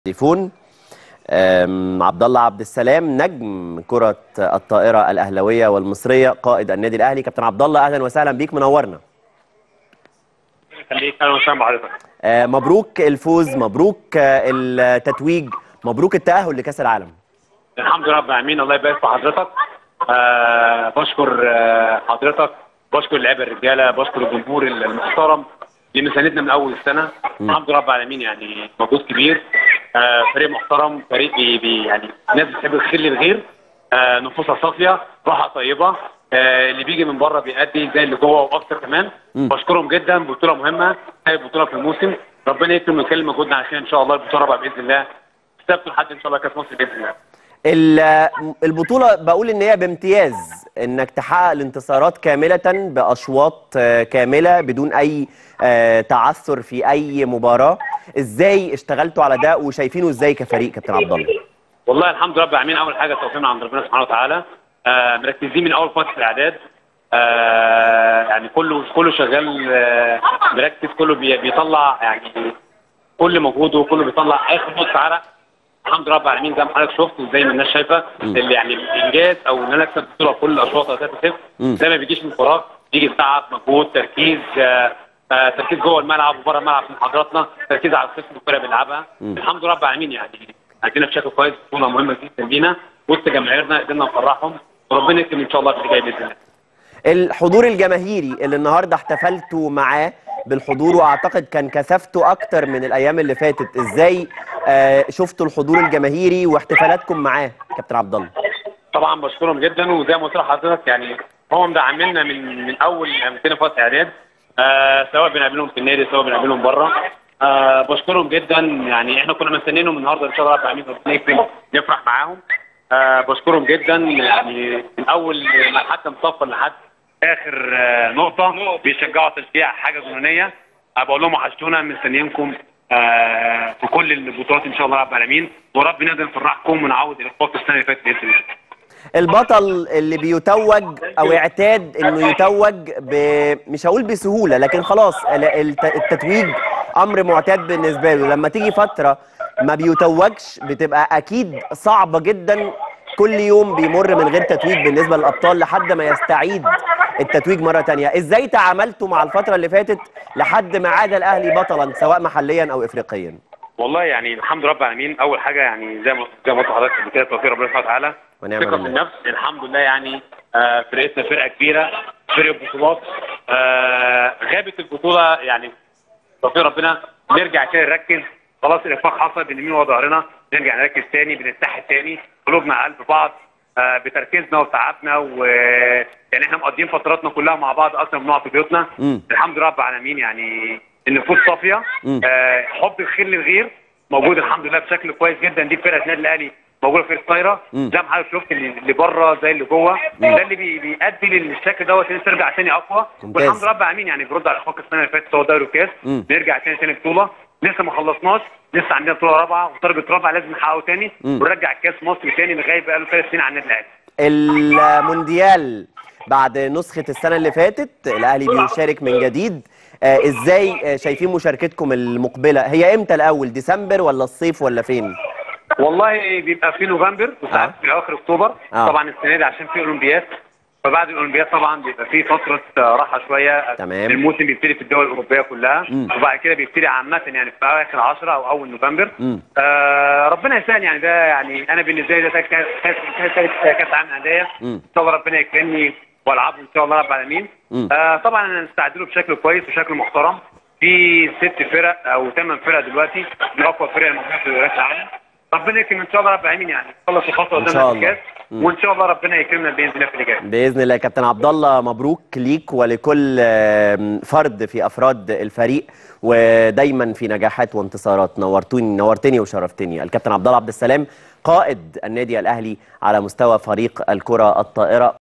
تليفون أم، عبد الله عبد السلام نجم كرة الطائرة الأهلوية والمصرية قائد النادي الأهلي كابتن عبد الله أهلا وسهلا بيك منورنا خليك اهلا وسهلا بحضرتك أه، مبروك الفوز مبروك أه، التتويج مبروك التأهل لكأس العالم الحمد لله رب العالمين الله يبارك في حضرتك آه بشكر آه حضرتك بشكر اللعيبه الرجاله بشكر الجمهور المحترم اللي مساندنا من اول السنه الحمد لله رب العالمين يعني مجهود كبير آه فريق محترم فريق بي بي يعني ناس بتحب الخير للغير آه نفوسها صافيه روحها طيبه آه اللي بيجي من بره بيأدي زي اللي جوه واكتر كمان مم. بشكرهم جدا بطوله مهمه هي بطوله في الموسم ربنا يكرم ويكلم مجهودنا عشان ان شاء الله البطوله بقى باذن الله السبت لحد ان شاء الله كاس مصر باذن الله ال- البطولة بقول إن هي بامتياز إنك تحقق الانتصارات كاملة بأشواط آه، كاملة بدون أي آه، تعثر في أي مباراة إزاي اشتغلتوا على ده وشايفينه إزاي كفريق كابتن عبد الله والله الحمد لله رب العالمين اول حاجه توفيق من عند ربنا سبحانه وتعالى آه مركزين من اول فتره الاعداد آه يعني كله كله شغال آه مركز كله بي- بيطلع يعني كل مجهوده وكله بيطلع اخر نص عرق الحمد لله رب العالمين زي ما حضرتك شفت وزي ما الناس شايفه اللي يعني الانجاز او ان انا اكسب بطوله كل الاشواط 3 0 مم. ده ما بيجيش من فراغ بيجي بتعب مجهود تركيز آه آه تركيز جوه الملعب وبره الملعب في محاضراتنا تركيز على الخصم والفرقه بنلعبها مم. الحمد لله رب العالمين يعني عندنا بشكل كويس بطوله مهمه جدا لينا وسط جماهيرنا قدرنا نفرحهم وربنا يكرم ان شاء الله في اللي جاي باذن الله الحضور الجماهيري اللي النهارده احتفلتوا معاه بالحضور واعتقد كان كثافته اكتر من الايام اللي فاتت ازاي آه شفتوا الحضور الجماهيري واحتفالاتكم معاه كابتن عبد الله طبعا بشكرهم جدا وزي ما قلت لحضرتك يعني هم مدعمينا من من اول امتنا فتره اعداد آه سواء بنقابلهم في النادي سواء بنقابلهم بره آه بشكرهم جدا يعني احنا كنا مستنيينهم النهارده ان شاء الله رب العالمين ربنا يكرم نفرح معاهم آه بشكرهم جدا يعني من اول ما الحكم صفر لحد اخر آه نقطه بيشجعوا تشجيع حاجه جنونيه آه بقول لهم وحشتونا مستنيينكم آه في كل البطولات ان شاء الله رب العالمين ورب نقدر نفرحكم ونعوض الاخفاق السنه اللي فاتت باذن الله البطل اللي بيتوج او اعتاد انه يتوج ب... مش هقول بسهوله لكن خلاص ال- الت- التتويج امر معتاد بالنسبه له لما تيجي فتره ما بيتوجش بتبقى اكيد صعبه جدا كل يوم بيمر من غير تتويج بالنسبه للابطال لحد ما يستعيد التتويج مره تانية ازاي تعاملتوا مع الفتره اللي فاتت لحد ما عاد الاهلي بطلا سواء محليا او افريقيا والله يعني الحمد لله رب العالمين اول حاجه يعني زي ما زي ما قلت لحضرتك قبل كده توفيق ربنا سبحانه وتعالى ونعم ثقه بالله. بالنفس الحمد لله يعني آه فرقتنا فرقه كبيره فرقه بطولات آه غابت البطوله يعني توفيق ربنا نرجع كده نركز خلاص الافاق حصل بين يمين وظهرنا نرجع نركز تاني بنتحد تاني قلوبنا على قلب بعض آه بتركيزنا وتعبنا و يعني احنا مقضيين فتراتنا كلها مع بعض اصلا بنقعد في بيوتنا مم. الحمد لله رب العالمين يعني النفوس صافيه مم. آه حب الخير للغير موجود الحمد لله بشكل كويس جدا دي فرقه النادي الاهلي موجوده في الطايره مم. زي ما حضرتك شفت اللي اللي بره زي اللي جوه ده اللي بي- بيؤدي للشكل دوت ان ترجع تاني اقوى ممتاز. والحمد لله رب العالمين يعني بيرد على اخوك السنه اللي فاتت هو دوري الكاس مم. نرجع تاني تاني بطوله لسه ما خلصناش لسه عندنا بطوله رابعه وتارجت رابعه لازم نحققه تاني مم. ونرجع كاس مصر تاني اللي غايب بقاله ثلاث سنين عن النادي الاهلي المونديال بعد نسخة السنة اللي فاتت الأهلي بيشارك من جديد آه ازاي آه، شايفين مشاركتكم المقبلة هي امتى الأول ديسمبر ولا الصيف ولا فين والله بيبقى في نوفمبر وساعات آه. في اواخر اكتوبر آه. طبعا السنه دي عشان في اولمبياد فبعد الاولمبياد طبعا بيبقى في فتره آه، راحه شويه تمام. الموسم بيبتدي في الدول الاوروبيه كلها مم. وبعد كده بيبتدي عامه يعني في اواخر 10 او اول نوفمبر مم. آه ربنا يسهل يعني ده يعني انا بالنسبه لي ده كاس كاس كاس كاس عالم الانديه مم. ان شاء الله ربنا يكرمني والعبه ان شاء الله رب العالمين مم. آه طبعا انا نستعد له بشكل كويس وشكل محترم في ست فرق او ثمان فرق دلوقتي من اقوى الفرق الموجوده في كاس العالم ربنا يكرم ان شاء الله رب العالمين يعني نخلص الخطوه إن شاء قدامنا في الله. الكاس مم. وان شاء الله ربنا يكرمنا باذن الله في اللي جاي بإذن الله كابتن عبد الله مبروك ليك ولكل آه، فرد في أفراد الفريق ودايما في نجاحات وانتصارات نورتوني نورتني وشرفتني الكابتن عبد الله عبد السلام قائد النادي الأهلي على مستوى فريق الكرة الطائرة